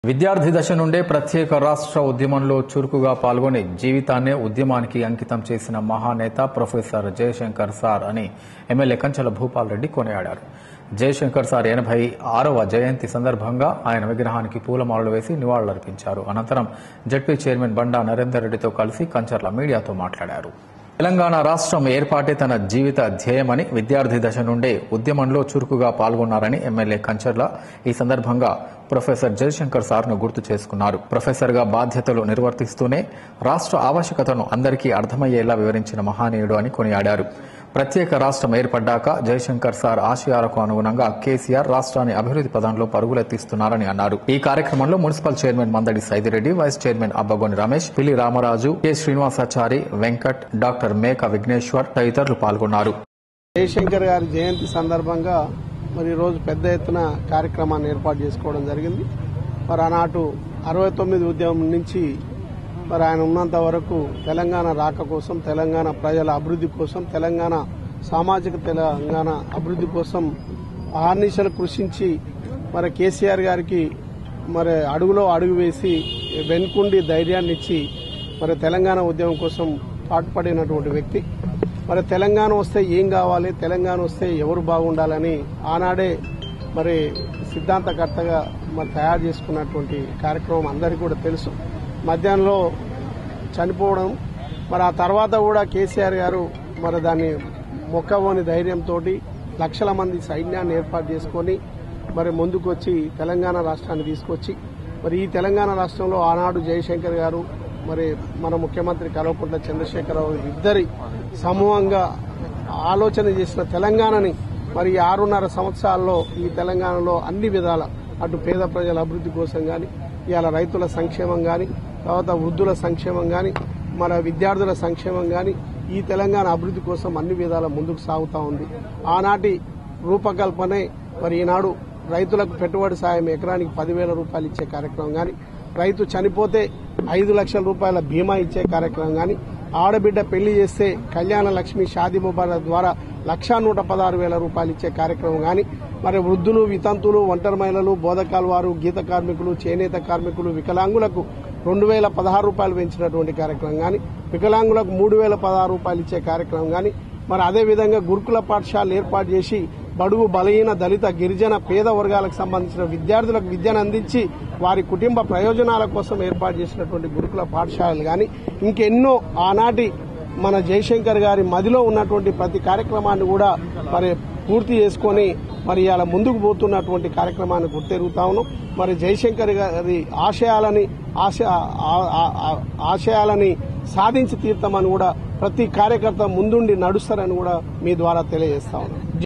విద్యార్థి దశ నుండే ప్రత్యేక రాష్ట్ర ఉద్యమంలో చురుకుగా పాల్గొని జీవితాన్నే ఉద్యమానికి అంకితం చేసిన మహానేత ప్రొఫెసర్ జయశంకర్ సార్ అని ఎమ్మెల్యే కంచెల భూపాల్ రెడ్డి కొనియాడారు జయశంకర్ సార్ ఎనభై ఆరవ జయంతి సందర్భంగా ఆయన విగ్రహానికి పూలమాలలు వేసి నివాళులర్పించారు అనంతరం జడ్పీ చైర్మన్ బండా నరేందర్ రెడ్డితో కలిసి కంచర్ల మీడియాతో మాట్లాడారు తెలంగాణ రాష్ట్రం ఏర్పాటే తన జీవిత ధ్యేయమని విద్యార్థి దశ నుండే ఉద్యమంలో చురుకుగా పాల్గొన్నారని ఎమ్మెల్యే కంచర్ల ఈ సందర్భంగా ప్రొఫెసర్ జయశంకర్ సార్ను గుర్తు చేసుకున్నారు ప్రొఫెసర్గా బాధ్యతలు నిర్వర్తిస్తూనే రాష్ట్ర ఆవశ్యకతను అందరికీ అర్థమయ్యేలా వివరించిన మహానీయుడు అని కొనియాడారు ప్రత్యేక రాష్ట్రం ఏర్పడ్డాక జయశంకర్ సార్ ఆశయాలకు అనుగుణంగా కేసీఆర్ రాష్ట్రాన్ని అభివృద్ధి పదంలో పరుగులెత్తిస్తున్నారని అన్నారు ఈ కార్యక్రమంలో municipal chairman Mandadi Saidireddy vice chairman Abbagoni Ramesh Pilli Ramaraju K Srinivasachari Venkat doctor Meka Vigneshwar తదితరులు పాల్గొన్నారు జయశంకర్ గారి జయంతి సందర్భంగా మరి ఈరోజు పెద్ద ఎత్తున కార్యక్రమాన్ని ఏర్పాటు చేసుకోవడం జరిగింది మరి ఆనాటు అరవై తొమ్మిది ఉద్యమం నుంచి మరి ఆయన ఉన్నంత వరకు తెలంగాణ రాక కోసం తెలంగాణ ప్రజల అభివృద్ధి కోసం తెలంగాణ సామాజిక తెలంగాణ అభివృద్ధి కోసం ఆర్నిశలు కృషించి మరి కేసీఆర్ గారికి మరి అడుగులో అడుగు వేసి వెనుకుండి ధైర్యాన్ని ఇచ్చి మరి తెలంగాణ ఉద్యమం కోసం పాటుపడినటువంటి వ్యక్తి మరి తెలంగాణ వస్తే ఏం కావాలి తెలంగాణ వస్తే ఎవరు బాగుండాలని ఆనాడే మరి సిద్ధాంతకర్తగా మరి తయారు చేసుకున్నటువంటి కార్యక్రమం అందరికీ కూడా తెలుసు మధ్యాహ్నంలో చనిపోవడం మరి ఆ తర్వాత కూడా కేసీఆర్ గారు మరి దాన్ని మొక్కవోని ధైర్యంతో లక్షల మంది సైన్యాన్ని ఏర్పాటు చేసుకొని మరి ముందుకు వచ్చి తెలంగాణ రాష్ట్రాన్ని తీసుకొచ్చి మరి ఈ తెలంగాణ రాష్ట్రంలో ఆనాడు జయశంకర్ గారు మరి మన ముఖ్యమంత్రి కల్వకుంట్ల చంద్రశేఖరరావు ఇద్దరి సమూహంగా ఆలోచన చేసిన తెలంగాణని మరి ఈ ఆరున్నర సంవత్సరాల్లో ఈ తెలంగాణలో అన్ని విధాల అటు పేద ప్రజల అభివృద్ధి కోసం కానీ ఇవాళ రైతుల సంక్షేమం కానీ తర్వాత వృద్ధుల సంక్షేమం కానీ మన విద్యార్థుల సంక్షేమం కానీ ఈ తెలంగాణ అభివృద్ధి కోసం అన్ని విధాల ముందుకు సాగుతా ఉంది ఆనాటి రూపకల్పనే మరి ఈనాడు రైతులకు పెట్టుబడి సాయం ఎకరానికి పదివేల రూపాయలు ఇచ్చే కార్యక్రమం కానీ రైతు చనిపోతే ఐదు లక్షల రూపాయల బీమా ఇచ్చే కార్యక్రమం కానీ ఆడబిడ్డ పెళ్లి చేస్తే కళ్యాణ లక్ష్మి షాదీ ముబారక్ ద్వారా లక్షా నూట పదహారు వేల రూపాయలు ఇచ్చే కార్యక్రమం కానీ మరి వృద్ధులు వితంతులు ఒంటరి మహిళలు బోధకాల వారు గీత కార్మికులు చేనేత కార్మికులు వికలాంగులకు రెండు వేల పదహారు రూపాయలు పెంచినటువంటి కార్యక్రమం కానీ వికలాంగులకు మూడు వేల పదహారు రూపాయలు ఇచ్చే కార్యక్రమం కానీ మరి అదేవిధంగా గురుకుల పాఠశాలలు ఏర్పాటు చేసి బడుగు బలహీన దళిత గిరిజన పేద వర్గాలకు సంబంధించిన విద్యార్థులకు విద్యను అందించి వారి కుటుంబ ప్రయోజనాల కోసం ఏర్పాటు చేసినటువంటి గురుకుల పాఠశాలలు కానీ ఇంకెన్నో ఆనాటి మన జయశంకర్ గారి మదిలో ఉన్నటువంటి ప్రతి కార్యక్రమాన్ని కూడా మరి పూర్తి చేసుకొని మరి ఇలా ముందుకు పోతున్నటువంటి కార్యక్రమాన్ని గుర్తెరుగుతా ఉన్నాం మరి జయశంకర్ గారి ఆశయాలని ఆశ ఆ- ఆ- ఆ- ఆశయాలని సాధించి తీర్థమని కూడా ప్రతి కార్యకర్త ముందుండి నడుస్తారని కూడా మీ ద్వారా తెలియజేస్తా ఉన్నాం